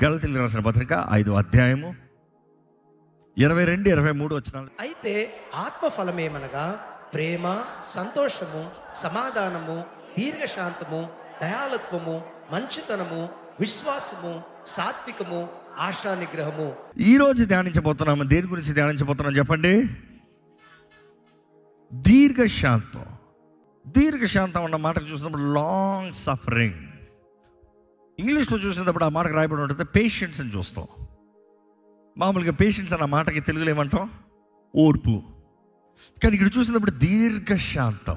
గలతీలకు రాసిన పత్రిక ఐదు అధ్యాయము ఇరవై రెండు ఇరవై మూడు వచ్చినాలు అయితే ఆత్మఫలమేమనగా ప్రేమ సంతోషము సమాధానము దీర్ఘశాంతము దయాలత్వము మంచితనము విశ్వాసము సాత్వికము ఆశా నిగ్రహము ఈ రోజు ధ్యానించబోతున్నాము దేని గురించి ధ్యానించబోతున్నాం చెప్పండి దీర్ఘశాంతం దీర్ఘశాంతం అన్న మాటకు చూసినప్పుడు లాంగ్ సఫరింగ్ ఇంగ్లీష్లో చూసినప్పుడు ఆ మాటకు రాయబడి ఉంటుంది పేషెన్స్ అని చూస్తాం మామూలుగా పేషెన్స్ అన్న మాటకి తెలుగులో ఏమంటాం ఓర్పు కానీ ఇక్కడ చూసినప్పుడు దీర్ఘశాంతం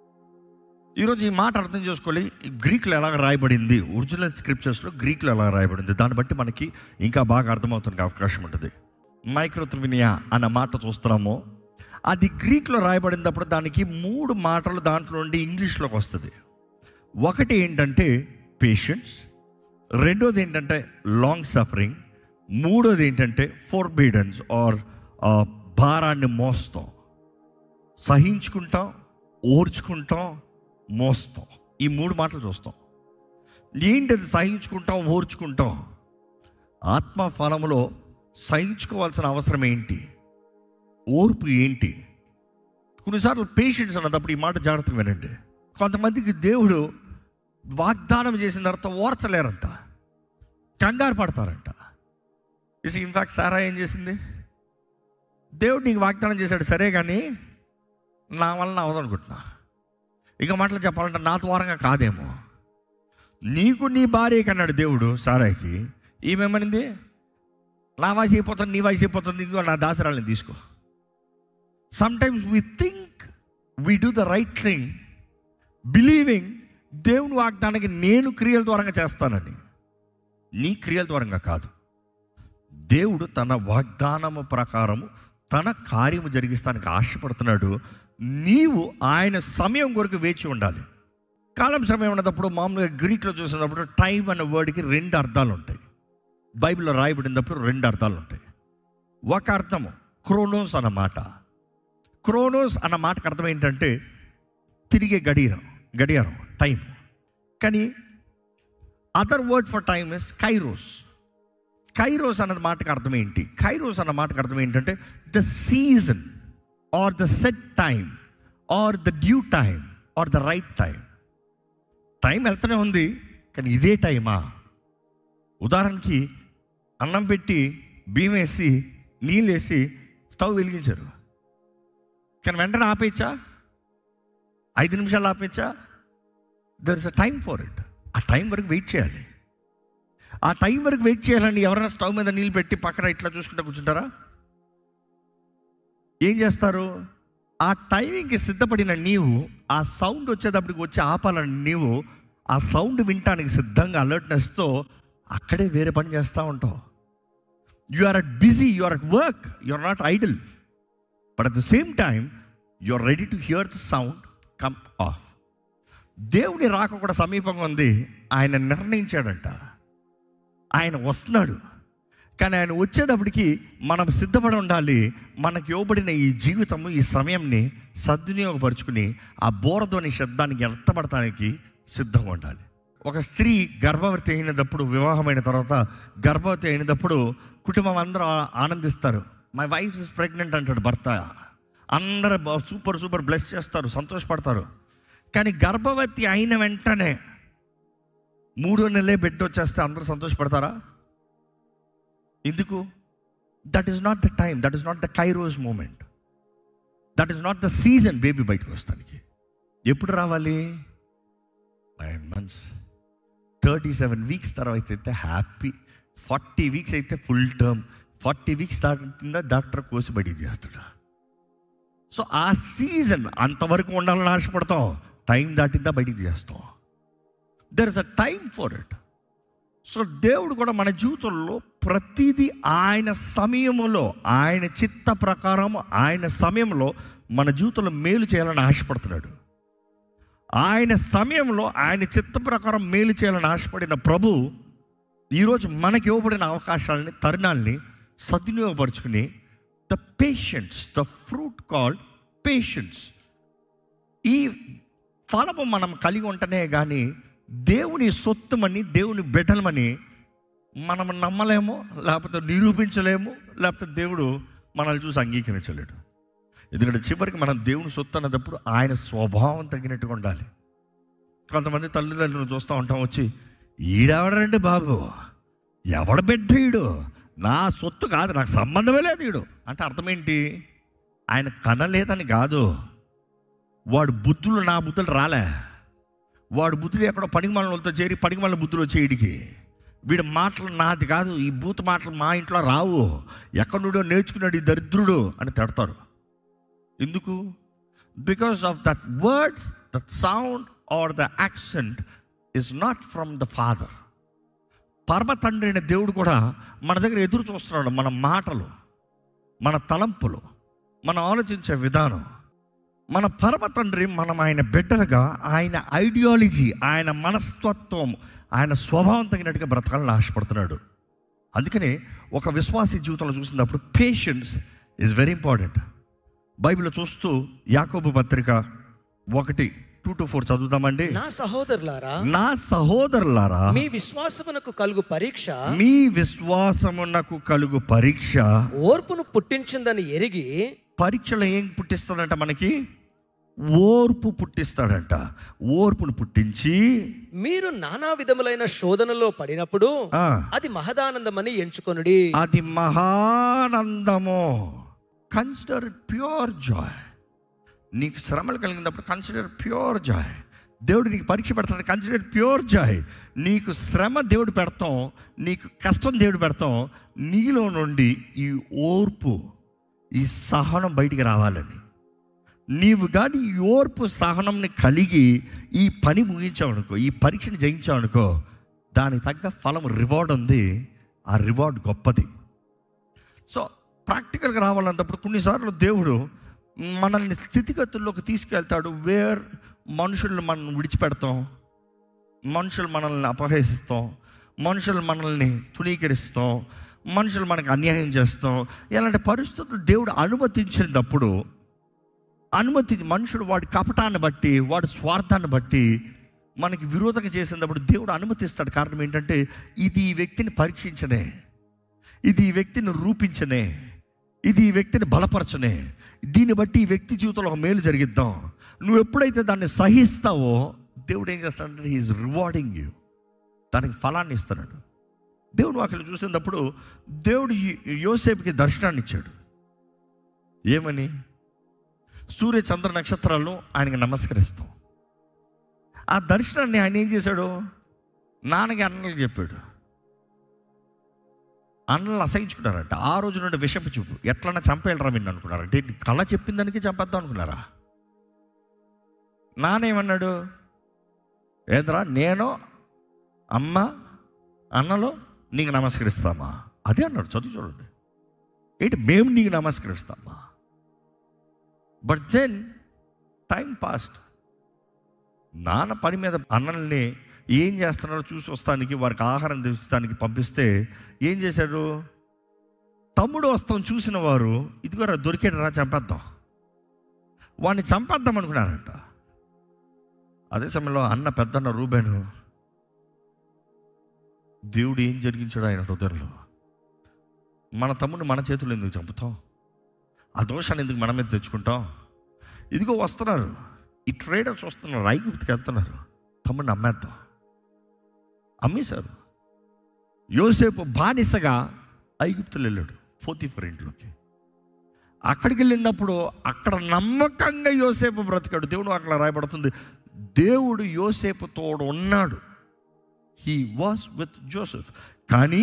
ఈరోజు ఈ మాట అర్థం చేసుకోవాలి ఈ గ్రీక్లో ఎలాగ రాయబడింది ఒరిజినల్ స్క్రిప్చర్స్లో గ్రీక్లో ఎలా రాయబడింది దాన్ని బట్టి మనకి ఇంకా బాగా అర్థమవుతుంది అవకాశం ఉంటుంది మైక్రోత్రిమినియా అన్న మాట చూస్తున్నాము అది గ్రీక్లో రాయబడినప్పుడు దానికి మూడు మాటలు దాంట్లో నుండి ఇంగ్లీష్లోకి వస్తుంది ఒకటి ఏంటంటే పేషెన్స్ రెండోది ఏంటంటే లాంగ్ సఫరింగ్ మూడోది ఏంటంటే ఫోర్బీడెన్స్ ఆర్ భారాన్ని మోస్తాం సహించుకుంటాం ఓర్చుకుంటాం మోస్తాం ఈ మూడు మాటలు చూస్తాం ఏంటది సహించుకుంటాం ఓర్చుకుంటాం ఆత్మ ఫలములో సహించుకోవాల్సిన అవసరం ఏంటి ఓర్పు ఏంటి కొన్నిసార్లు పేషెన్స్ అన్నప్పుడు ఈ మాట జాగ్రత్తగా వినండి కొంతమందికి దేవుడు వాగ్దానం చేసిన తర్వాత ఓర్చలేరంట కంగారు పడతారంట ఇస్ ఇన్ఫాక్ట్ సారా ఏం చేసింది దేవుడు నీకు వాగ్దానం చేశాడు సరే కానీ నా వల్ల అవదు అనుకుంటున్నా ఇక మాటలు చెప్పాలంటే నా ద్వారంగా కాదేమో నీకు నీ భార్యకి అన్నాడు దేవుడు సారాయికి ఈమెమనింది నా వాయిస్ అయిపోతుంది నీ వాయిస్ అయిపోతుంది ఇంకో నా దాసరాలను తీసుకో sometimes we think we do the right thing believing దేవుని వాగ్దానానికి నేను క్రియల ద్వారంగా చేస్తానని నీ క్రియల ద్వారంగా కాదు దేవుడు తన వాగ్దానము ప్రకారము తన కార్యము జరిగిస్తానికి ఆశపడుతున్నాడు నీవు ఆయన సమయం కొరకు వేచి ఉండాలి కాలం సమయం ఉన్నప్పుడు మామూలుగా గ్రీక్లో చూసినప్పుడు టైం అనే వర్డ్కి రెండు అర్థాలు ఉంటాయి బైబిల్లో రాయబడినప్పుడు రెండు అర్థాలు ఉంటాయి ఒక అర్థము క్రోనోస్ అన్నమాట క్రోనోస్ అన్న మాటకు అర్థం ఏంటంటే తిరిగే గడియారం గడియారం టైం కానీ other word for time is kairos kairos అన్నది మాటకు అర్థం ఏంటి కైరోస్ అన్న మాటకు అర్థం ఏంటంటే the season or the set time or the due time or the right time time వెళ్తూనే ఉంది కానీ ఇదే టైమా ఉదాహరణకి అన్నం పెట్టి బియ్యం వేసి నీళ్ళు వేసి స్టవ్ వెలిగించారు కానీ వెంటనే ఆపేయచ్చా ఐదు నిమిషాలు ఆపేయచ్చా there is a time for it ఆ టైం వరకు వెయిట్ చేయాలి ఆ టైం వరకు వెయిట్ చేయాలని ఎవరైనా స్టవ్ మీద నీళ్ళు పెట్టి పక్కన ఇట్లా చూసుకుంటా కూర్చుంటారా ఏం చేస్తారు ఆ టైమింగ్కి సిద్ధపడిన నీవు ఆ సౌండ్ వచ్చేటప్పటికి వచ్చి ఆపాలని నీవు ఆ సౌండ్ వినటానికి సిద్ధంగా అలర్ట్నెస్తో అక్కడే వేరే పని చేస్తూ ఉంటావు you are at busy you are at work you are not idle but at the same time you are ready to hear the sound come of దేవుని రాక కూడా సమీపంగా ఉంది ఆయన నిర్ణయించాడంట ఆయన వస్తున్నాడు కానీ ఆయన వచ్చేటప్పటికి మనం సిద్ధపడి ఉండాలి మనకి ఇవ్వబడిన ఈ జీవితము ఈ సమయంని సద్వినియోగపరుచుకుని ఆ బోరధోని శబ్దానికి ఎత్తపడటానికి సిద్ధంగా ఉండాలి ఒక స్త్రీ గర్భవతి అయినప్పుడు వివాహమైన తర్వాత గర్భవతి అయినప్పుడు కుటుంబం అందరూ ఆ- ఆనందిస్తారు మై వైఫ్ ఇస్ ప్రెగ్నెంట్ అంటాడు భర్త అందరూ బ- సూపర్ సూపర్ బ్లెస్ చేస్తారు సంతోషపడతారు కానీ గర్భవతి అయిన వెంటనే మూడో నెలలే బిడ్డ వచ్చేస్తే అందరూ సంతోషపడతారా ఎందుకు that is not the time that is not the kairos moment that is not the season baby బయటకు వస్తానికి ఎప్పుడు రావాలి nine months thirty seven weeks తర్వాత అయితే హ్యాపీ ఫార్టీ వీక్స్ అయితే ఫుల్ టర్మ్ ఫార్టీ వీక్స్ దాటిందా డాక్టర్ కోసి బయటికి చేస్తాడు సో ఆ సీజన్ అంతవరకు ఉండాలని ఆశపడతాం టైం దాటిందా బయటికి చేస్తాం there is a time for it so దేవుడు కూడా మన జీవితంలో ప్రతిదీ ఆయన సమయములో ఆయన చిత్త ప్రకారం ఆయన సమయంలో మన జీవితంలో మేలు చేయాలని ఆశపడుతున్నాడు ఆయన సమయంలో ఆయన చిత్త ప్రకారం మేలు చేయాలని ఆశపడిన ప్రభు ఈరోజు మనకి ఇవ్వబడిన అవకాశాలని తరుణాల్ని సద్వినియోగపరుచుకుని the patience the fruit called patience ఈ ఫలము మనం కలిగి ఉంటనే కానీ దేవుని సొత్తుమని దేవుని బిడ్డలమని మనం నమ్మలేము లేకపోతే నిరూపించలేము లేకపోతే దేవుడు మనల్ని చూసి అంగీకరించలేడు ఎందుకంటే చివరికి మనం దేవుని సొత్తు అన్నప్పుడు ఆయన స్వభావం తగినట్టుగా ఉండాలి కొంతమంది తల్లిదండ్రులు చూస్తూ ఉంటాం వచ్చి ఈడెవడండి బాబు ఎవడ బిడ్డ ఈడు నా సొత్తు కాదు నాకు సంబంధమే లేదు ఈడు అంటే అర్థం ఏంటి ఆయన కనలేదని కాదు వాడు బుద్ధులు నా బుద్ధులు రాలే వాడు బుద్ధులు ఎక్కడో పనికిమాలతో చేరి పనికిమాల బుద్ధులు వచ్చే ఈడికి వీడి మాటలు నాది కాదు ఈ బూత్ మాటలు మా ఇంట్లో రావు ఎక్కడి నుండో నేర్చుకున్నాడు ఈ దరిద్రుడు అని తిడతారు ఎందుకు because of that words that sound are the accent is not from the father పరమ తండ్రి అయిన దేవుడు కూడా మన దగ్గర ఎదురు చూస్తున్నాడు మన మాటలు మన తలంపులు మనం ఆలోచించే విధానం మన పరమ తండ్రి మనం ఆయన బిడ్డలుగా ఆయన ఐడియాలజీ ఆయన మనస్తత్వం ఆయన స్వభావం తగినట్టుగా బ్రతకాలని ఆశపడుతున్నాడు అందుకనే ఒక విశ్వాసీ జీవితంలో చూసినప్పుడు patience is very important Bible చూస్తూ యాకోబు పత్రిక ఒకటి టూ టు ఫోర్ చదువుదామండి నా సహోదరులారా నా సహోదరులారా మీ విశ్వాసమునకు కలుగు పరీక్ష మీ విశ్వాసమునకు కలుగు పరీక్ష ఓర్పును పుట్టించిందని ఎరిగి పరీక్షలో ఏం పుట్టిస్తాడంట మనకి ఓర్పు పుట్టిస్తాడంట ఓర్పును పుట్టించి మీరు నానా విధములైన శోధనలో పడినప్పుడు ఆ, అది మహదానందమని ఎంచుకొనుడి అది మహానందము కన్సిడర్ ప్యూర్ జాయ్ నీకు శ్రమలు కలిగినప్పుడు కన్సిడర్ ప్యూర్ జాయ్ దేవుడు నీకు పరీక్ష పెడతాడు కన్సిడర్ ప్యూర్ జాయ్ నీకు శ్రమ దేవుడు పెడతాం నీకు కష్టం దేవుడు పెడతాం నీలో నుండి ఈ ఓర్పు ఈ సహనం బయటికి రావాలని నీవు కానీ ఈ ఓర్పు సహనంని కలిగి ఈ పని ముగించావనుకో ఈ పరీక్షను జయించావనుకో దానికి తగ్గ ఫలం రివార్డ్ ఉంది ఆ రివార్డ్ గొప్పది సో ప్రాక్టికల్గా రావాలన్నప్పుడు కొన్నిసార్లు దేవుడు మనల్ని స్థితిగతుల్లోకి తీసుకెళ్తాడు వేర్ మనుషుల్ని మనం విడిచిపెడతాం మనుషులు మనల్ని అపహసిస్తాం మనుషులు మనల్ని తుణీకరిస్తాం మనుషులు మనకు అన్యాయం చేస్తాం ఇలాంటి పరిస్థితులు దేవుడు అనుమతించినప్పుడు అనుమతి మనుషుడు వాడి కపటాన్ని బట్టి వాడి స్వార్థాన్ని బట్టి మనకి విరోధంగా చేసినప్పుడు దేవుడు అనుమతిస్తాడు కారణం ఏంటంటే ఇది ఈ వ్యక్తిని పరీక్షించనే ఇది ఈ వ్యక్తిని రూపించనే ఇది ఈ వ్యక్తిని బలపరచనే దీన్ని బట్టి ఈ వ్యక్తి జీవితంలో ఒక మేలు జరిగిద్దాం నువ్వు ఎప్పుడైతే దాన్ని సహిస్తావో దేవుడు ఏం చేస్తాడంటే హీఈస్ రివార్డింగ్ యూ దానికి ఫలాన్ని ఇస్తున్నాడు దేవుడు వాటిని చూసినప్పుడు దేవుడు ఈ- యోసేపుకి దర్శనాన్ని ఇచ్చాడు ఏమని సూర్య చంద్ర నక్షత్రాలను ఆయనకి నమస్కరిస్తాం ఆ దర్శనాన్ని ఆయన ఏం చేశాడు నాన్నకి అన్నలకు చెప్పాడు అన్నలు అసహించుకున్నారంట ఆ రోజు నుండి విషపు చూపు ఎట్లన్నా చంపేళ్ళరా విన్ను అనుకున్నారు అంటే కళ చెప్పిన దానికి చంపేద్దాం అనుకున్నారా నానేమన్నాడు ఏంద్రా నేను అమ్మ అన్నలో నీకు నమస్కరిస్తామా అదే అన్నాడు చదువు చూడండి ఏంటి మేము నీకు నమస్కరిస్తామా బట్ దెన్ టైం పాస్ట్ నాన్న పని మీద అన్నల్ని ఏం చేస్తున్నారో చూసి వస్తానికి వారికి ఆహారం తెస్తానికి పంపిస్తే ఏం చేశాడు తమ్ముడు వస్తాం చూసిన వారు ఇదిగోరా దొరికేట రా చంపేద్దాం వాడిని చంపేద్దాం అనుకున్నారంట అదే సమయంలో అన్న పెద్దన్న రూబేను దేవుడు ఏం జరిగించాడు ఆయన హృదయంలో మన తమ్ముడిని మన చేతులు ఎందుకు చంపుతాం ఆ దోషాన్ని ఎందుకు మన మీద తెచ్చుకుంటాం ఇదిగో వస్తున్నారు ఈ ట్రేడర్స్ వస్తున్నారు ఐగుప్తికి వెళ్తున్నారు తమ్ముడిని అమ్మేద్దాం అమ్మేశారు యోసేపు బానిసగా ఐగుప్తులు వెళ్ళాడు ఫోర్తిఫర్ ఇంట్లోకి అక్కడికి వెళ్ళినప్పుడు అక్కడ నమ్మకంగా యోసేపు బ్రతికాడు దేవుడు అక్కడ రాయబడుతుంది దేవుడు యోసేపు తోడు ఉన్నాడు హీ వాస్ విత్ జోసెఫ్ కానీ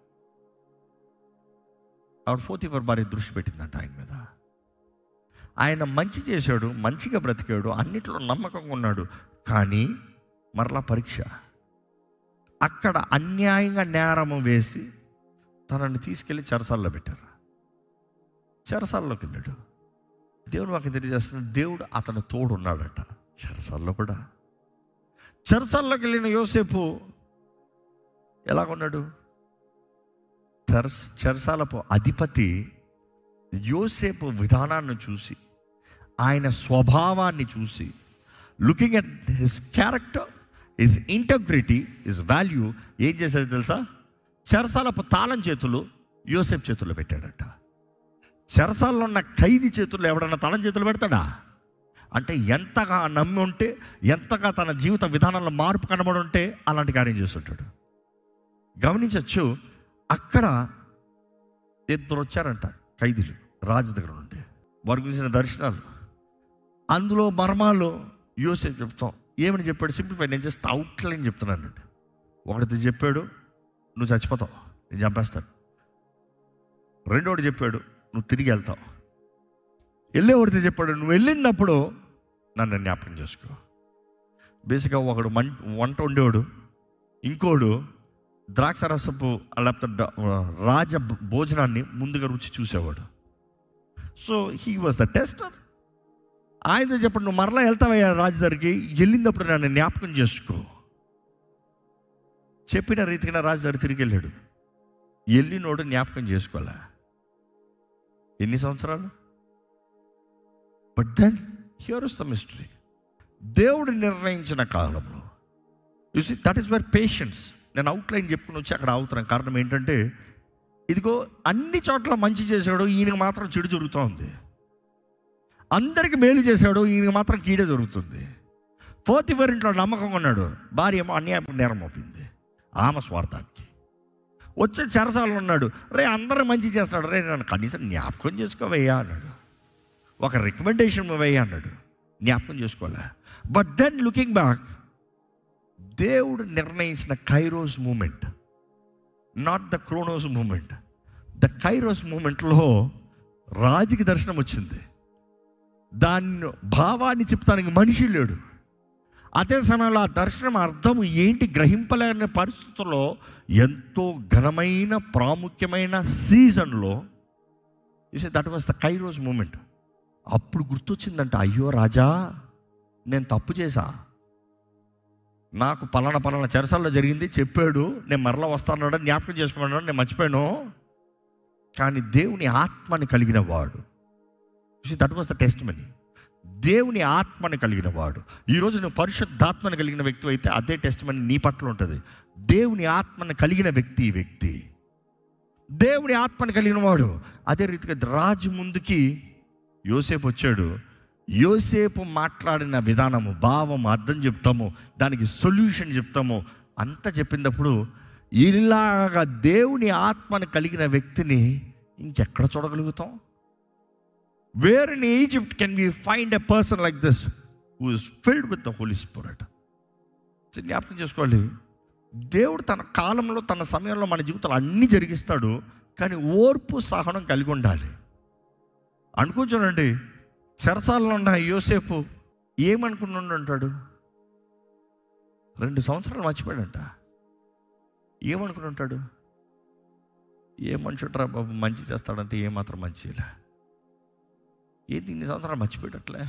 ఆవిడ ఫోర్తిఫర్ భార్య దృష్టి పెట్టిందంట ఆయన మీద ఆయన మంచి చేశాడు మంచిగా బ్రతికాడు అన్నిట్లో నమ్మకంగా ఉన్నాడు కానీ మరలా పరీక్ష అక్కడ అన్యాయంగా నేరము వేసి తనని తీసుకెళ్ళి చెరసాల్లో పెట్టారు చెరసాల్లోకి వెళ్ళాడు దేవుడు మాకు తెలియజేస్తున్న దేవుడు అతను తోడు ఉన్నాడట చెరసాల్లో కూడా చెరసాల్లోకి వెళ్ళిన యోసేపు ఎలాగున్నాడు చెరస్ చెరసాలపు అధిపతి యోసేపు విధానాన్ని చూసి ఆయన స్వభావాన్ని చూసి looking at his character his integrity his value ఏం చేశాడు తెలుసా చెరసాలపు తాళం చేతులు యోసేపు చేతుల్లో పెట్టాడట చెరసాలలో ఉన్న ఖైదీ చేతుల్లో ఎవడన్నా తాళం చేతులు పెడతాడా అంటే ఎంతగా నమ్మి ఉంటే ఎంతగా తన జీవిత విధానంలో మార్పు కనబడి ఉంటే అలాంటి కార్యం చేస్తుంటాడు గమనించవచ్చు అక్కడ ఇద్దరు వచ్చారంట ఖైదీలు రాజు దగ్గర నుండి వారి గురించిన దర్శనాలు అందులో మర్మాలు యోసేపు చెప్తాం ఏమని చెప్పాడు సింప్లిఫై నేను జస్ట్ అవుట్లైన్ చెప్తున్నానండి ఒకటి చెప్పాడు నువ్వు చచ్చిపోతావు నేను చంపేస్తాను రెండోడు చెప్పాడు నువ్వు తిరిగి వెళ్తావు వెళ్ళేవాడితే చెప్పాడు నువ్వు వెళ్ళినప్పుడు నన్ను జ్ఞాపకం చేసుకో బేసిక్గా ఒకడు మం వంట ఉండేవాడు ఇంకోడు ద్రాక్షరసపు లేకపోతే డ- రాజ భోజనాన్ని ముందుగా రుచి చూసేవాడు so he was the tester ఆయన చెప్పండి నువ్వు మరలా వెళ్తావయ్యా రాజు దగ్గరికి వెళ్ళినప్పుడు నన్ను జ్ఞాపకం చేసుకో చెప్పిన రీతిగా రాజు దగ్గర తిరిగి వెళ్ళాడు వెళ్ళినోడు జ్ఞాపకం చేసుకోలే ఎన్ని సంవత్సరాలు but then here is the mystery దేవుడు నిర్ణయించిన కాలంలో you see that is our patience నేను అవుట్లైన్ చెప్పుకుని వచ్చి అక్కడ అవుతున్నాను కారణం ఏంటంటే ఇదిగో అన్ని చోట్ల మంచి చేశాడు ఈయనకి మాత్రం చెడు జరుగుతూ ఉంది అందరికి మేలు చేశాడు ఈయనకి మాత్రం కీడే జరుగుతుంది ఫోర్త్ ఇవర్ ఇంట్లో నమ్మకంగా ఉన్నాడు భార్య ఏమో అన్యాయం నేరం మోపింది ఆమె స్వార్థానికి వచ్చే చెరసాలలో ఉన్నాడు రే అందరూ మంచి చేస్తున్నాడు రే నన్ను కనీసం జ్ఞాపకం చేసుకోవయ్యా అన్నాడు ఒక రికమెండేషన్ వేయ అన్నాడు జ్ఞాపకం చేసుకోలే బట్ దెన్ లుకింగ్ బ్యాక్ దేవుడు నిర్ణయించిన kairos moment not the chronos moment the kairos మూమెంట్లో రాజుకి దర్శనం వచ్చింది దాన్ని భావాన్ని చెప్తానికి మనిషి లేడు అదే సమయంలో ఆ దర్శనం అర్థం ఏంటి గ్రహింపలేని పరిస్థితుల్లో ఎంతో ఘనమైన ప్రాముఖ్యమైన సీజన్లో ఇసే that was the kairos moment అప్పుడు గుర్తొచ్చిందంట అయ్యో రాజా నేను తప్పు చేశా నాకు పలానా పలానా చెరసాల్లో జరిగింది చెప్పాడు నేను మరలా వస్తాను జ్ఞాపకం చేసుకున్నాడు నేను మర్చిపోయాను కానీ దేవుని ఆత్మని కలిగిన వాడు that was the testimony దేవుని ఆత్మని కలిగిన వాడు ఈరోజు నువ్వు పరిశుద్ధాత్మని కలిగిన వ్యక్తి అయితే అదే టెస్ట్ మనీ నీ పట్ల ఉంటుంది దేవుని ఆత్మని కలిగిన వ్యక్తి ఈ వ్యక్తి దేవుని ఆత్మని కలిగిన వాడు అదే రీతిగా రాజు ముందుకి యోసేపు వచ్చాడు యోసేపు మాట్లాడిన విధానము భావం అర్థం చెప్తాము దానికి సొల్యూషన్ చెప్తాము అంతా చెప్పినప్పుడు ఇలాగా దేవుని ఆత్మని కలిగిన వ్యక్తిని ఇంకెక్కడ చూడగలుగుతాం where in Egypt can we find a person like this who is filled with the Holy Spirit జ్ఞాపకం చేసుకోవాలి దేవుడు తన కాలంలో తన సమయంలో మన జీవితంలో అన్నీ జరిగిస్తాడు కానీ ఓర్పు సహనం కలిగి ఉండాలి అనుకో చూడండి చెరసాలలో ఉన్న యోసేపు ఏమనుకుని ఉంటాడు రెండు సంవత్సరాలు మర్చిపోయాడంట ఏమనుకుని ఉంటాడు ఏ మనుషుడ్రా బాబు మంచి చేస్తాడంటే ఏమాత్రం మంచి చేయలే ఏది ఇన్ని సంవత్సరాలు మర్చిపోయేటట్లే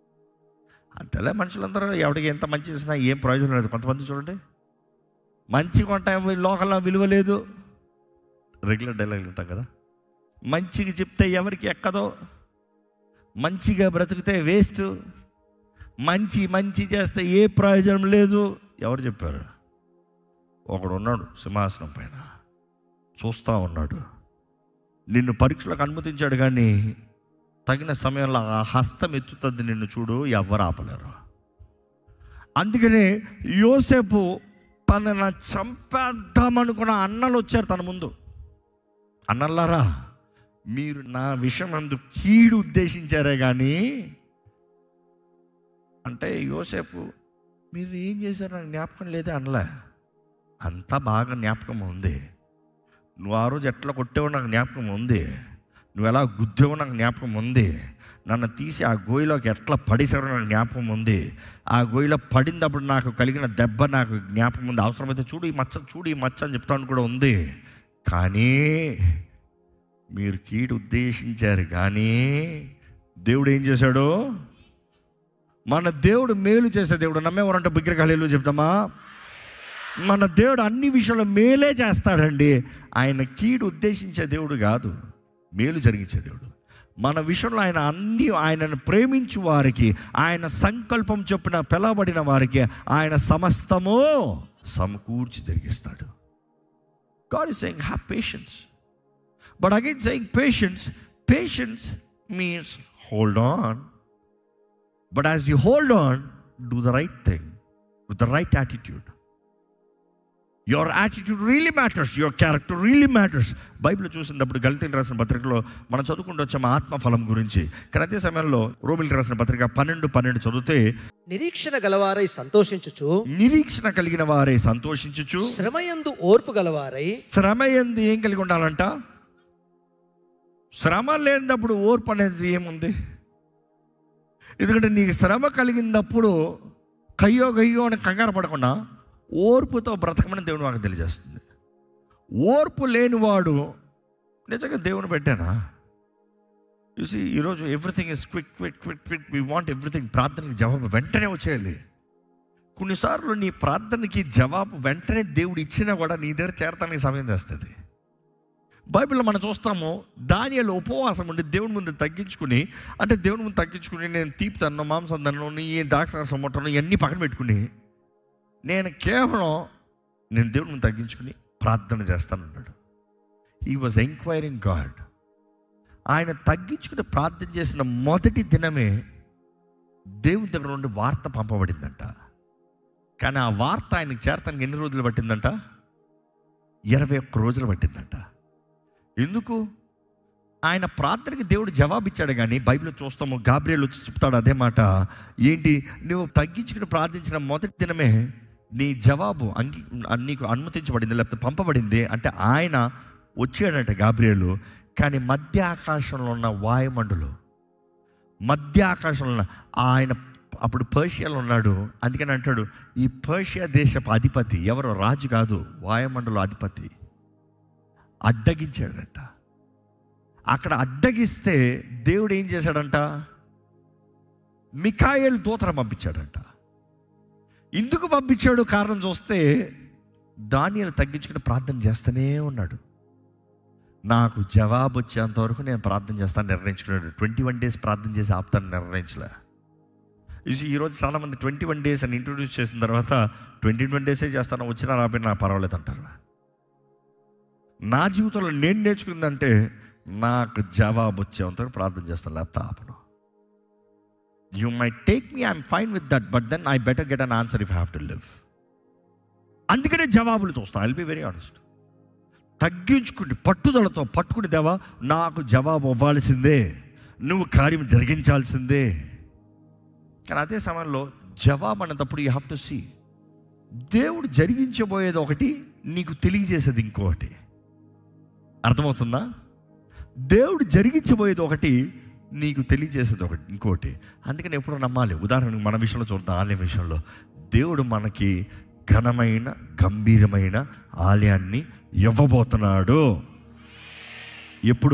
అంతేలే మనుషులందరూ ఎవరికి ఎంత మంచి చేసినా ఏం ప్రయోజనం లేదు కొంతమంది చూడండి మంచి కొంట లోకల్లో విలువ లేదు రెగ్యులర్ డైలాగ్ ఉంటాం కదా మంచిగా చెప్తే ఎవరికి ఎక్కదో మంచిగా బ్రతికితే వేస్ట్ మంచి మంచి చేస్తే ఏ ప్రయోజనం లేదు ఎవరు చెప్పారు ఒకడు ఉన్నాడు సింహాసనం పైన చూస్తూ ఉన్నాడు నిన్ను పరీక్షలకు అనుమతించాడు కానీ తగిన సమయంలో ఆ హస్తం ఎత్తుతుంది నిన్ను చూడు ఎవరు ఆపలేరు అందుకనే యోసేపు తనను చంపేద్దామనుకున్న అన్నలు వచ్చారు తన ముందు అన్నలారా మీరు నా విషయం అందు కీడు ఉద్దేశించారే కానీ అంటే యోసేపు మీరు ఏం చేశారు నాకు జ్ఞాపకం లేదే అనలే అంతా బాగా జ్ఞాపకం ఉంది నువ్వు ఆ రోజు ఎట్లా కొట్టేవో నాకు జ్ఞాపకం ఉంది నువ్వు ఎలా గుద్దేవో నాకు జ్ఞాపకం ఉంది నన్ను తీసి ఆ గోయిలోకి ఎట్లా పడేసారో నాకు జ్ఞాపకం ఉంది ఆ గోయిలో పడినప్పుడు నాకు కలిగిన దెబ్బ నాకు జ్ఞాపకం ఉంది అవసరమైతే చూడు ఈ మచ్చ చూడు ఈ మచ్చ అని చెప్తాను కూడా ఉంది కానీ మీరు కీడు ఉద్దేశించారు కానీ దేవుడు ఏం చేశాడు మన దేవుడు మేలు చేసే దేవుడు నమ్మేవారంటే బిగ్రకాలు చెప్తామా మన దేవుడు అన్ని విషయంలో మేలే చేస్తాడండి ఆయన కీడు ఉద్దేశించే దేవుడు కాదు మేలు జరిగించే దేవుడు మన విషయంలో ఆయన అన్ని ఆయనను ప్రేమించు వారికి ఆయన సంకల్పం చొప్పున పిలవబడిన వారికి ఆయన సమస్తము సమకూర్చి జరిగిస్తాడు God is saying, have patience. But again, saying patience, patience means hold on. But as you hold on, do the right thing with the right attitude. Your attitude really matters your character really matters Bible చూసినప్పుడు గలితీలు రాసిన పత్రికలో మనం చదువుకుంటూ వచ్చాము ఆత్మఫలం గురించి కానీ అదే సమయంలో రోమిల్ రాసిన పత్రిక పన్నెండు పన్నెండు చదివితే నిరీక్షణ గలవారై సంతోషించుచు నిరీక్షణ కలిగిన వారే సంతోషించుచు శ్రమయందు ఓర్పు గలవారై శ్రమ ఎందు ఏం కలిగి ఉండాలంట శ్రమ లేనప్పుడు ఓర్పు అనేది ఏముంది ఎందుకంటే నీకు శ్రమ కలిగినప్పుడు కయ్యో గయ్యో అని కంగారు పడకుండా ఓర్పుతో బ్రతకమని దేవుడు మాకు తెలియజేస్తుంది ఓర్పు లేనివాడు నిజంగా దేవుని పెట్టానా చూసి ఈరోజు everything is quick quick quick quick we want everything ప్రార్థనకి జవాబు వెంటనే వచ్చేయాలి కొన్నిసార్లు నీ ప్రార్థనకి జవాబు వెంటనే దేవుడు ఇచ్చినా కూడా నీ దగ్గర చేరతానికి సమయం చేస్తుంది బైబిల్లో మనం చూస్తాము దానిలో ఉపవాసం ఉండి దేవుని ముందు తగ్గించుకుని అంటే దేవుని ముందు తగ్గించుకుని నేను తీపి తన్ను మాంసం తన్ను నీ ద్రాక్షరసం ముట్టను ఇవన్నీ పక్కన పెట్టుకుని నేను కేవలం నేను దేవుని ముందు తగ్గించుకుని ప్రార్థన చేస్తానన్నాడు హీ వాజ్ ఎంక్వైరింగ్ గాడ్ ఆయన తగ్గించుకుని ప్రార్థన చేసిన మొదటి దినమే దేవుని దగ్గర నుండి వార్త పంపబడిందంట కానీ ఆ వార్త ఆయనకి చేరతానికి ఎన్ని రోజులు పట్టిందంట ఇరవై ఒక్క రోజులు పట్టిందంట ఎందుకు ఆయన ప్రార్థనకి దేవుడు జవాబిచ్చాడు కానీ బైబిల్ చూస్తాము గాబ్రియల్ వచ్చి చెప్తాడు అదే మాట ఏంటి నువ్వు తగ్గించుకుని ప్రార్థించిన మొదటి దినమే నీ జవాబు అంగి నీకు అనుమతించబడింది లేకపోతే పంపబడింది అంటే ఆయన వచ్చాడంట గాబ్రియలు కానీ మధ్య ఆకాశంలో ఉన్న వాయుమండలు మధ్య ఆకాశంలో ఉన్న ఆయన అప్పుడు పర్షియాలో ఉన్నాడు అందుకని అంటాడు ఈ పర్షియా దేశపు అధిపతి ఎవరో రాజు కాదు వాయుమండల అధిపతి అడ్డగించాడంట అక్కడ అడ్డగిస్తే దేవుడు ఏం చేశాడంట మికాయల్ దూతను పంపించాడంట ఎందుకు పంపించాడు కారణం చూస్తే దానిని తగ్గించుకుని ప్రార్థన చేస్తూనే ఉన్నాడు నాకు జవాబు వచ్చేంత వరకు నేను ప్రార్థన చేస్తాను నిర్ణయించుకున్నాడు ట్వంటీ వన్ డేస్ ప్రార్థన చేసి ఆపుతాను నిర్ణయించలే ఇది ఈరోజు చాలామంది ట్వంటీ వన్ డేస్ అని ఇంట్రొడ్యూస్ చేసిన తర్వాత ట్వంటీ వన్ డేసే చేస్తాను వచ్చినా రాబోయినా నాకు పర్వాలేదు అంటారు నా జీవితంలో నేను నేర్చుకుందంటే నాకు జవాబు వచ్చేంత వరకు ప్రార్థన చేస్తాను లేకపోతే ఆపను you may take me I'm fine with that but then I better get an answer if have to live అందుకనే జవాబులు చూస్తాను ఐల్ బి వెరీ ఆనెస్ట్ తగ్గించుకుని పట్టుదలతో పట్టుకుని దేవా నాకు జవాబు అవ్వాల్సిందే నువ్వు కార్యం జరిగించాల్సిందే కానీ అదే సమయంలో జవాబు అన్నప్పుడు యూ హ్యావ్ టు సీ దేవుడు జరిగించబోయేది ఒకటి నీకు తెలియజేసేది ఇంకొకటి అర్థమవుతుందా దేవుడు జరిగించబోయేది ఒకటి నీకు తెలియజేసేది ఒకటి ఇంకోటి అందుకని ఎప్పుడు నమ్మాలి ఉదాహరణకు మన విషయంలో చూద్దాం ఆలయం విషయంలో దేవుడు మనకి ఘనమైన గంభీరమైన ఆలయాన్ని ఇవ్వబోతున్నాడు ఎప్పుడు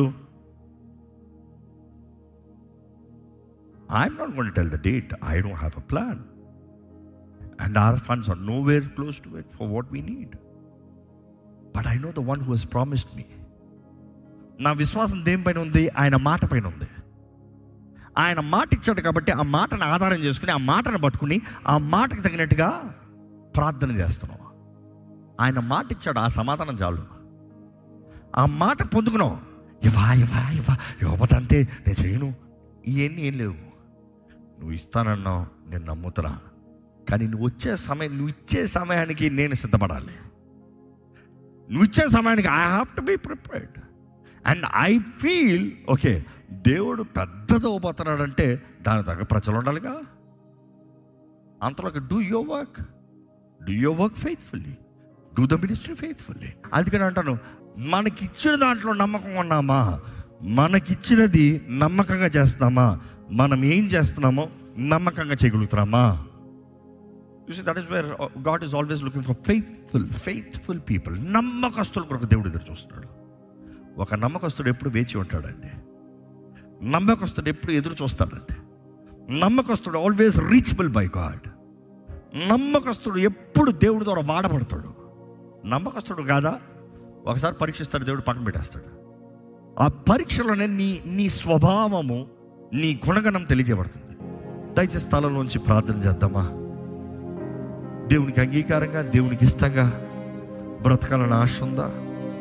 I'm not gonna tell the date I don't have a plan and or funds are nowhere close to it for what we need but I know the one who he's promised me నా విశ్వాసం దేనిపైన ఉంది ఆయన మాట పైన ఉంది ఆయన మాట ఇచ్చాడు కాబట్టి ఆ మాటను ఆధారం చేసుకుని ఆ మాటను పట్టుకుని ఆ మాటకు తగినట్టుగా ప్రార్థన చేస్తున్నాం ఆయన మాట ఇచ్చాడు ఆ సమాధానం చాలు ఆ మాట పొందుకున్నాం ఇవా ఇవా ఇవా ఇవ్వకపోతే అంతే నేను చేయను ఇవన్నీ ఏం లేవు నువ్వు ఇస్తానన్నావు నేను నమ్ముతున్నా కానీ నువ్వు వచ్చే సమయం నువ్వు ఇచ్చే సమయానికి నేను సిద్ధపడాలి నువ్వు ఇచ్చే సమయానికి I have to be prepared and I feel okay దేవుడు పెద్దది అవ్వబోతున్నాడంటే దాని తగ్గ ప్రజలు ఉండాలిగా అంతలోకి do your work do your work faithfully do the ministry faithfully అందుకని అంటాను మనకిచ్చిన దాంట్లో నమ్మకం ఉన్నామా మనకిచ్చినది నమ్మకంగా చేస్తున్నామా మనం ఏం చేస్తున్నామో నమ్మకంగా చేయగలుగుతున్నామా చూసి that is where God is always looking for faithful faithful people నమ్మకస్తుల కొరకు దేవుడు ఎదురు చూస్తున్నాడు ఒక నమ్మకస్తుడు ఎప్పుడు వేచి ఉంటాడండి నమ్మకస్తుడు ఎప్పుడు ఎదురు చూస్తాడండి నమ్మకస్తుడు ఆల్వేస్ రీచబుల్ బై గాడ్ నమ్మకస్తుడు ఎప్పుడు దేవుడి ద్వారా వాడబడతాడు నమ్మకస్తుడు కాదా ఒకసారి పరీక్షిస్తాడు దేవుడు పక్కన పెట్టేస్తాడు ఆ పరీక్షలోనే నీ నీ స్వభావము నీ గుణగణం తెలియజేయబడుతుంది దయచేసి స్థలంలోంచి ప్రార్థన చేద్దామా దేవునికి అంగీకారంగా దేవునికి ఇష్టంగా బ్రతకాలని ఆశ ఉందా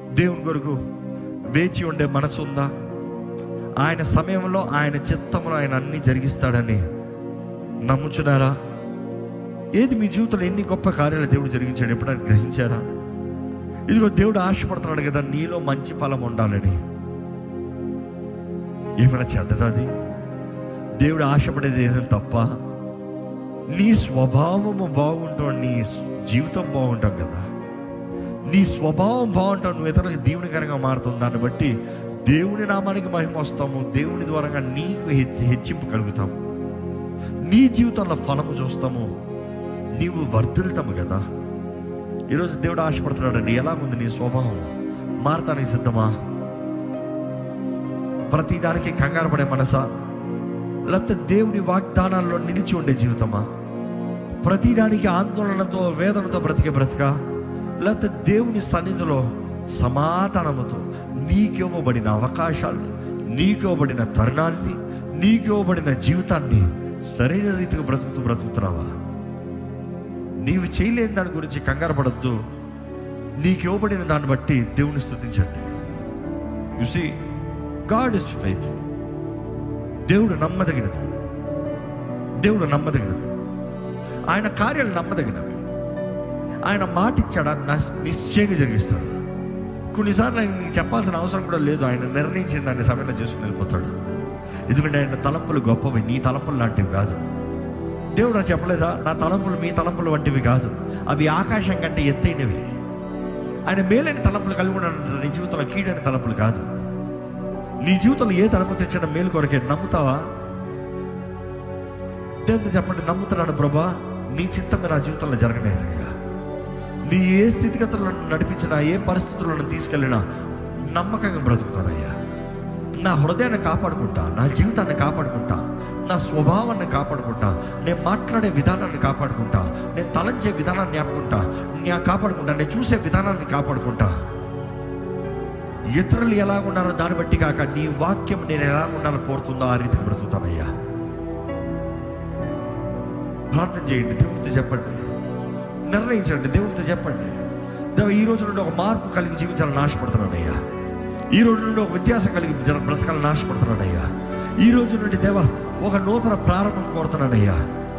దేవుని కొరకు వేచి ఉండే మనసు ఉందా ఆయన సమయంలో ఆయన చిత్తంలో ఆయన అన్ని జరిగిస్తాడని నమ్ముచున్నారా ఏది మీ జీవితంలో ఎన్ని గొప్ప కార్యాలు దేవుడు జరిగించాడు ఎప్పుడైనా గ్రహించారా ఇదిగో దేవుడు ఆశపడుతున్నాడు కదా నీలో మంచి ఫలం ఉండాలని ఏమైనా చెడ్డదా అది దేవుడు ఆశపడేది ఏదైనా తప్ప నీ స్వభావము బాగుంటావు నీ జీవితం బాగుంటాం కదా నీ స్వభావం బాగుంటావు నువ్వు ఇతరులకు దీవునికరంగా మారుతుంది దాన్ని బట్టి దేవుని నామానికి మహిమ వస్తాము దేవుని ద్వారా నీకు హెచ్చి హెచ్చింపు కలుగుతాము నీ జీవితంలో ఫలము చూస్తాము నీవు వర్ధిల్తాము కదా ఈరోజు దేవుడు ఆశపడుతున్నాడండి ఎలాగుంది నీ స్వభావం మారతానికి సిద్ధమా ప్రతి దానికి కంగారు పడే మనసా లేకపోతే దేవుని వాగ్దానాల్లో నిలిచి ఉండే జీవితమా ప్రతిదానికి ఆందోళనతో వేదనతో బ్రతికే బ్రతక లేకపోతే దేవుని సన్నిధిలో సమాధానముతో నీకివ్వబడిన అవకాశాలు నీకివ్వబడిన తరుణాల్ని నీకివ్వబడిన జీవితాన్ని సరైన రీతిగా బ్రతుకుతూ బ్రతుకుతున్నావా నీవు చేయలేని దాని గురించి కంగారు పడద్దు నీకు ఇవ్వబడిన దాన్ని బట్టి దేవుని స్థుతించండి సి గాడ్ ఇస్ ఫెయిత్ దేవుడు నమ్మదగినది దేవుడు నమ్మదగినది ఆయన కార్యాలు నమ్మదగినవి ఆయన మాట ఇచ్చాడు అది నస్- నిశ్చయంగా జరిగిస్తాడు కొన్నిసార్లు ఆయన నీకు చెప్పాల్సిన అవసరం కూడా లేదు ఆయన నిర్ణయించిన దాన్ని సమయంలో చేసుకుని వెళ్ళిపోతాడు ఎందుకంటే ఆయన తలంపులు గొప్పవి నీ తలంపులు లాంటివి కాదు దేవుడు నాకు చెప్పలేదా నా తలంపులు మీ తలంపులు వంటివి కాదు అవి ఆకాశం కంటే ఎత్తైనవి ఆయన మేలైన తలంపులు కలిగి ఉన్నాడు నీ జీవితంలో కీడైన తలంపులు కాదు నీ జీవితంలో ఏ తలంపు తెచ్చిన మేలు కొరకే నమ్ముతావా దేవుడితో చెప్పండి నమ్ముతున్నాను ప్రభా నీ చిత్తం నా జీవితంలో జరగలేదయ్యా నీ ఏ స్థితిగతులను నడిపించినా ఏ పరిస్థితులను తీసుకెళ్ళినా నమ్మకంగా బ్రతుకుతానయ్యా నా హృదయాన్ని కాపాడుకుంటా నా జీవితాన్ని కాపాడుకుంటా నా స్వభావాన్ని కాపాడుకుంటా నేను మాట్లాడే విధానాన్ని కాపాడుకుంటా నేను తలంచే విధానాన్ని జ్ఞాపకుంటా నేను కాపాడుకుంటా నేను చూసే విధానాన్ని కాపాడుకుంటా ఇతరులు ఎలా ఉన్నారో దాన్ని బట్టి కాక నీ వాక్యం నేను ఎలా ఉండాలో కోరుతుందో ఆ రీతికి బ్రతుకుతానయ్యా ప్రార్థన చేయండి దేవుడితో చెప్పండి నిర్ణయించండి దేవుడితో చెప్పండి దేవ ఈ రోజు నుండి ఒక మార్పు కలిగి జీవించాలని ఆశపడుతున్నానయ్యా ఈ రోజు నుండి ఒక వ్యత్యాసం కలిగి జన- బ్రతకాలని ఆశపడుతున్నానయ్యా ఈ రోజు నుండి దేవ ఒక నూతన ప్రారంభం కోరుతున్నానయ్యా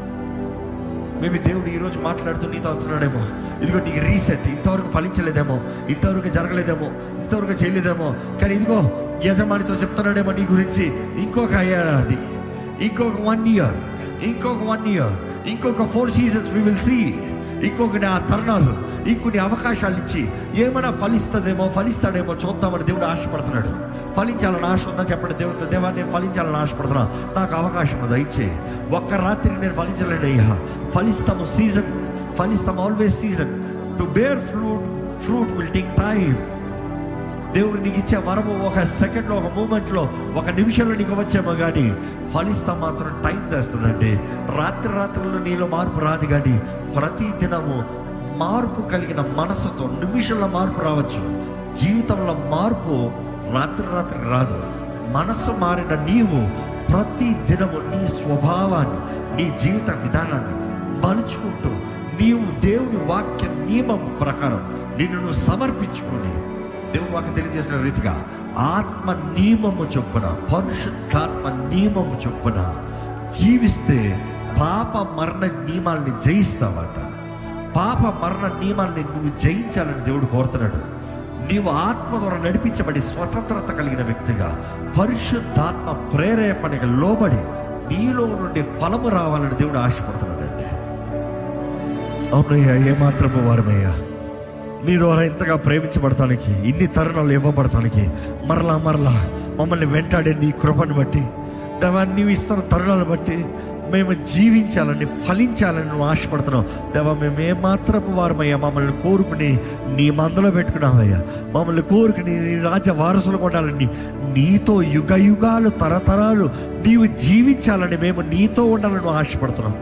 మేబీ దేవుడు ఈ రోజు మాట్లాడుతూ నీతో అంటున్నాడేమో ఇదిగో నీకు రీసెట్ ఇంతవరకు ఫలించలేదేమో ఇంతవరకు జరగలేదేమో ఇంతవరకు చేయలేదేమో కానీ ఇదిగో యజమానితో చెప్తున్నాడేమో నీ గురించి ఇంకొక ఏడాది ఇంకొక వన్ ఇయర్ ఇంకొక వన్ ఇయర్ ఇంకొక four seasons we will see ఇంకొకటి ఆ తరుణాలు ఇంకొన్ని అవకాశాలు ఇచ్చి ఏమైనా ఫలిస్తుందేమో ఫలిస్తాడేమో చూద్దామని దేవుడు ఆశపడుతున్నాడు ఫలించాలని ఆశ ఉందా చెప్పండి దేవుడితో దేవా నేను ఫలించాలని ఆశపడుతున్నా నాకు అవకాశం ఉందా ఇచ్చే ఒక్క రాత్రి నేను ఫలించలేను అయ్యా ఫలిస్తాము సీజన్ ఫలిస్తాము always season to bear fruit fruit will take time దేవుడు నీకు ఇచ్చే వరము ఒక సెకండ్లో ఒక మూమెంట్లో ఒక నిమిషంలో నీకు వచ్చేమో కానీ ఫలిస్తా మాత్రం టైం తెస్తుందండి రాత్రి రాత్రుల్లో నీలో మార్పు రాదు కానీ ప్రతి దినము మార్పు కలిగిన మనసుతో నిమిషంలో మార్పు రావచ్చు జీవితంలో మార్పు రాత్రి రాత్రి రాదు మనసు మారిన నీవు ప్రతి దినము నీ స్వభావాన్ని నీ జీవిత విధానాన్ని మలుచుకుంటూ నీవు దేవుని వాక్య నియమం ప్రకారం నిన్ను నువ్వు సమర్పించుకొని దేవుడు వాక్యం తెలియజేసిన రీతిగా ఆత్మ నియమము చొప్పున పరిశుద్ధాత్మ నియమము చొప్పున జీవిస్తే పాప మరణ నియమాల్ని జయిస్తావట పాప మరణ నియమాల్ని నువ్వు జయించాలని దేవుడు కోరుతున్నాడు నీవు ఆత్మ ద్వారా నడిపించబడి స్వతంత్రత కలిగిన వ్యక్తిగా పరిశుద్ధాత్మ ప్రేరేపణకి లోబడి నీలో నుండి ఫలము రావాలని దేవుడు ఆశపడుతున్నాడండి అవునయ్యా ఏమాత్రపు వారమయ్యా నీ ద్వారా ఇంతగా ప్రేమించబడటానికి ఇన్ని తరుణాలు ఇవ్వబడటానికి మరలా మరలా మమ్మల్ని వెంటాడే నీ కృపను బట్టి దేవా నీవు ఇస్తున్న తరుణాలను బట్టి మేము జీవించాలని ఫలించాలని నువ్వు ఆశపడుతున్నావు దేవా మేము ఏమాత్రపు వారమయ్యా మమ్మల్ని కోరుకుని నీ మందలో పెట్టుకున్నావయ్యా మమ్మల్ని కోరుకుని నీ రాజ్య వారసులు ఉండాలని నీతో యుగ యుగాలు తరతరాలు నీవు జీవించాలని మేము నీతో ఉండాలని నువ్వు ఆశపడుతున్నావు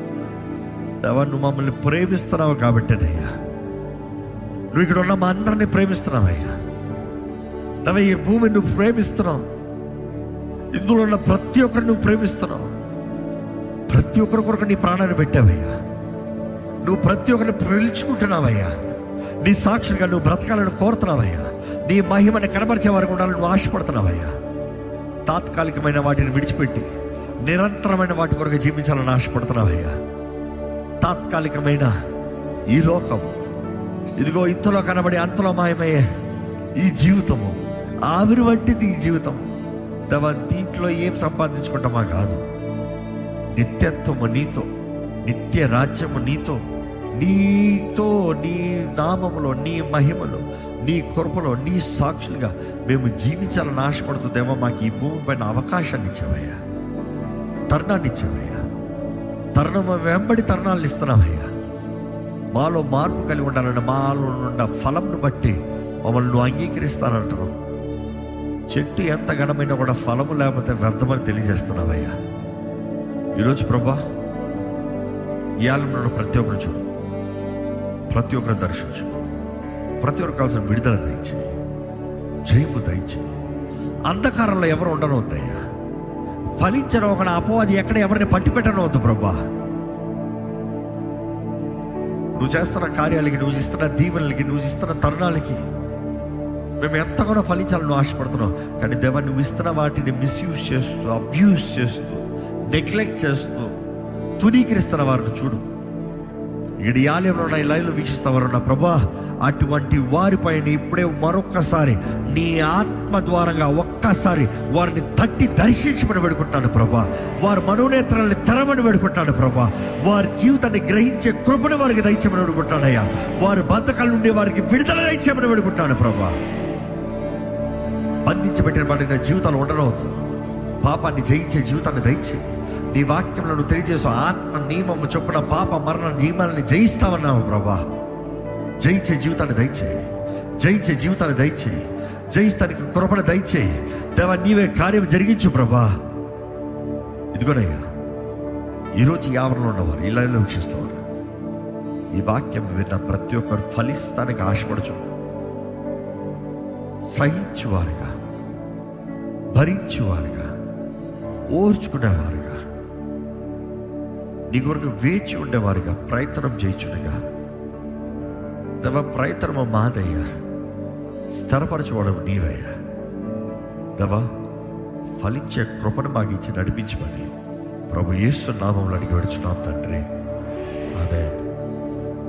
దేవా నువ్వు మమ్మల్ని ప్రేమిస్తున్నావు కాబట్టేనయ్యా నువ్వు ఇక్కడ ఉన్న మా అందరినీ ప్రేమిస్తున్నావయ్యా దేవా ఈ భూమిని నువ్వు ప్రేమిస్తున్నావు ఇందులో ఉన్న ప్రతి ఒక్కరిని నువ్వు ప్రేమిస్తున్నావు ప్రతి ఒక్కరి కొరకు నీ ప్రాణాన్ని పెట్టావయ్యా నువ్వు ప్రతి ఒక్కరిని పిలుచుకుంటున్నావయ్యా నీ సాక్షులుగా నువ్వు బ్రతకాలని కోరుతున్నావయ్యా నీ మహిమని కనబరిచే వారికి ఉండాలని నువ్వు ఆశపడుతున్నావయ్యా తాత్కాలికమైన వాటిని విడిచిపెట్టి నిరంతరమైన వాటి కొరకు జీవించాలని ఆశపడుతున్నావయ్యా తాత్కాలికమైన ఈ లోకము ఇదిగో ఇంతలో కనబడి అంతలో మాయమయ్యే ఈ జీవితము ఆవిరి వంటిది ఈ జీవితం దవ దీంట్లో ఏం సంపాదించుకుంటామా కాదు నిత్యత్వము నీతో నిత్య రాజ్యము నీతో నీతో నీ నామములో నీ మహిమలో నీ కృపలో నీ సాక్షులుగా మేము జీవించాలని ఆశపడుతూ దేవా మాకు ఈ భూమి పైన అవకాశాన్ని ఇచ్చావయ్యా తరుణాన్ని ఇచ్చావయ్యా తరుణం వెంబడి తరుణాలు ఇస్తున్నావయ్యా మాలో మార్పు కలిగి ఉండాలని మాలో ఉన్న ఫలంను బట్టి మమ్మల్ని నువ్వు అంగీకరిస్తానంటావు చెట్టు ఎంత ఘనమైనా కూడా ఫలము లేకపోతే వ్యర్థమని తెలియజేస్తున్నావయ్యా ఈరోజు ప్రభా ఈ ఆలంలో ప్రతి ఒక్కరు చూడు ప్రతి ఒక్కరు దర్శించు ప్రతి ఒక్కరు కావాల్సిన విడుదల దయచి జయము దయచి అంధకారంలో ఎవరు ఉండను వద్దయ్యా ఫలించడం ఒక అపవాది ఎక్కడ ఎవరిని పట్టి పెట్టను వద్దు ప్రభా నువ్వు చేస్తున్న కార్యాలకి నువ్వు ఇస్తున్న దీవెనలకి నువ్వు ఇస్తున్న తరుణాలకి మేము ఎంతగానో ఫలించాలని నువ్వు ఆశపడుతున్నావు కానీ దేవా నువ్వు ఇస్తున్న వాటిని మిస్యూజ్ చేస్తూ అబ్యూస్ చేస్తూ నెగ్లెక్ట్ చేస్తూ తునీకరిస్తున్న వారిని చూడు ఇక్కడ ఈ ఆలయంలో ఉన్న ఈ లైవ్లో వీక్షిస్తున్నవారు ఉన్న ప్రభా అటువంటి వారిపైన ఇప్పుడే మరొక్కసారి నీ ఆత్మ ద్వారంగా ఒక్కసారి వారిని తట్టి దర్శించమని వేడుకుంటాను ప్రభా వారి మనోనేత్రాలని తెరమని వేడుకుంటాను ప్రభా వారి జీవితాన్ని గ్రహించే కృపను వారికి దయచేయమని వేడుకుంటానయ్యా వారి బద్ధకాల నుండి వారికి విడుదల దయచేయమని వేడుకుంటాను ప్రభా బంధించబెట్టిన పడిన జీవితాలు ఉండనవద్దు పాపాన్ని జయించే జీవితాన్ని దయచే నీ వాక్యంలో నువ్వు తెలియజేసు ఆత్మ నియమము చొప్పున పాప మరణ నియమాలని జయిస్తావన్నావు ప్రభా జయించే జీవితాన్ని దయచేయి జయించే జీవితాన్ని దయచేయి జయిస్తానికి కృపణ దయచేయి దేవా నీవే కార్యం జరిగించు ప్రభా ఇదిగోనయ్యా ఈరోజు ఈ ఆవరణలో ఉన్నవారు ఇలా వీక్షిస్తున్నారు ఈ వాక్యం విన్న ప్రతి ఒక్కరు ఫలిస్తానికి ఆశపడుచు సహించువారుగా భరించువారుగా ఓర్చుకునేవారుగా నీ కొరకు వేచి ఉండేవారుగా ప్రయత్నం చేయించుండగా దేవ ప్రయత్నము మాదయ్యా స్థిరపరచుకోవడం నీవయ్యా దేవా ఫలించే కృపను మాకు ఇచ్చి నడిపించమని ప్రభు యేసు నామంలో అడిగి వెడుచున్నాం తండ్రి ఆమె